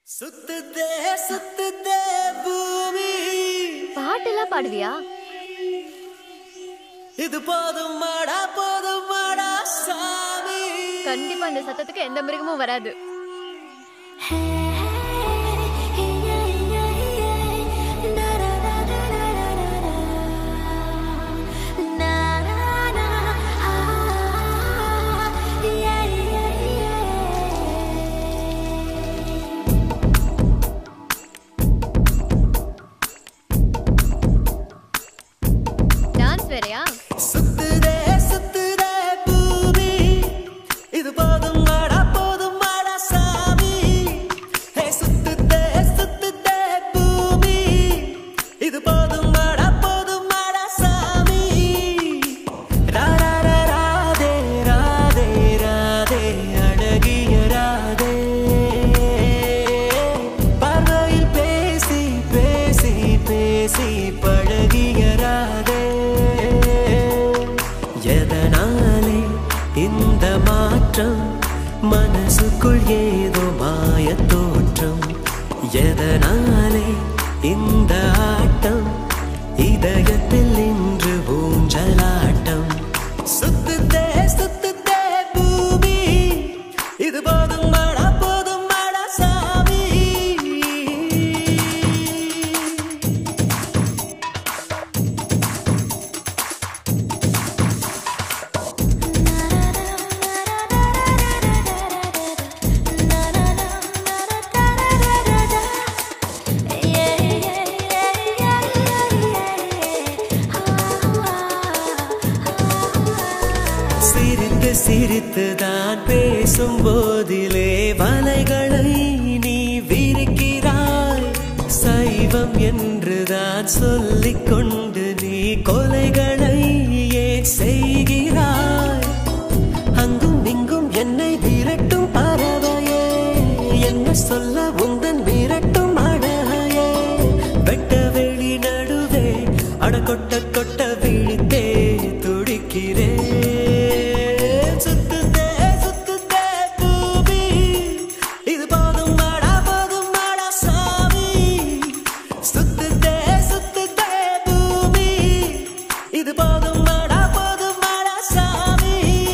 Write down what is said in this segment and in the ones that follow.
சுத்துதே சுத்துதே பூமி பாட்டெல்லாம் பாடுவியா இது போதும் மாடா போதும் மாடா சாமி கண்டிப்பா இந்த சத்தத்துக்கு எந்த மிருகமும் வராது டான்ஸ் வேறயா சுத்துதே சுத்துதே பூமி இது போதும் மாடா போதும் மாடா சாமி ஹே சுத்துதே சுத்துதே பூமி இது போதும் மாடா போதும் மாடா சாமி ரா ரா ரா ராதே ராதே ராதே அழகிய ராதே பார்வையில் பேசி பேசி பேசி பழகிய ராதே எதனாலே இந்த மாற்றம் மனசுக்குள் ஏதோ மாயத் தோற்றம் எதனாலே இந்த ஆட்டம் இதயத்தில் இன்று ஊஞ்சலாட்டம் சுத்துதே சுத்துதே பூமி இது போதும் மாடா போதும் மாடா சாமி சிரித்து சிரித்து தான் பேசும் போதிலே வலைகளை நீ விரிக்கிறாய் சைவம் என்றுதான் சொல்லிக் கொண்டு நீ கொலைகளை ஏன் செய்கிறாய் அங்கும் இங்கும் என்னை விரட்டும் பறவையே என்ன சொல்ல உந்தன் விரட்டும் அழகையே வெட்ட வெளி நடுவே அட கொட்ட கொட்ட விழித்தே துடிக்கிறேன் சுத்துதே சுத்துதே பூமி இது போதும் மாடா போதும் மாடா சாமி சுத்துதே சுத்துதே பூமி இது போதும் மாடா போதும் மாடா சாமி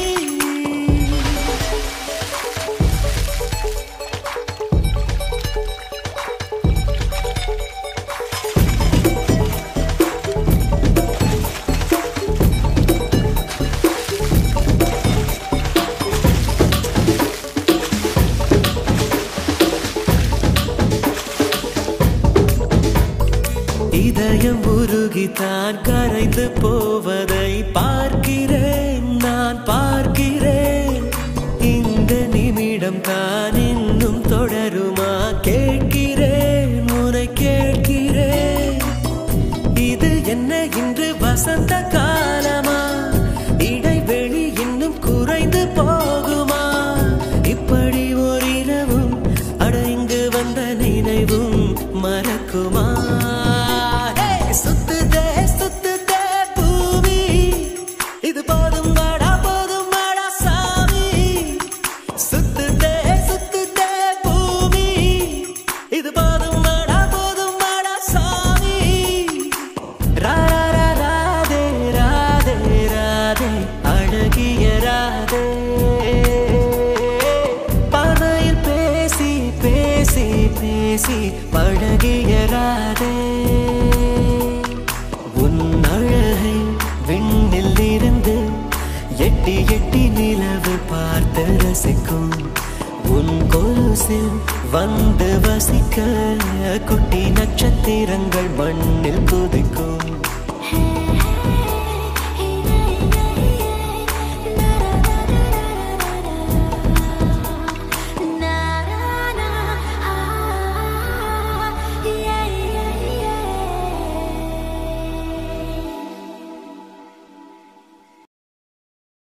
இதயம் உருகித்தான் கரைந்து போவதை பார்க்கிறேன் நான் பார்க்கிறேன் இந்த நிமிடம் தான் இன்னும் தொடருமா கேட்கிறேன் உனை கேட்கிறேன் இது என்ன இன்று வசந்த காலமா இடைவெளி இன்னும் குறைந்து போகுமா இப்படி ஓரிரவும் அட இங்கு வந்த நினைவும் மறக்குமா ஹே, சுத்துதே சுத்துதே பூமி இது போதும் வாடா போதும் வாடா சாமி சுத்துதே சுத்துதே பூமி இது போதும் வாடா போதும் வாடா சாமி ரா ரா ரா ராதே ராதே ராதே அழகிய ராதே பார்வையில் பேசி பேசி பேசி பழகிய ராதே உன் அழகை விண்ணில் இருந்து எட்டி எட்டி நிலவு பார்த்து ரசிக்கும் உன் கொலுசில் வந்து வசிக்க குட்டி நட்சத்திரங்கள் மண்ணில்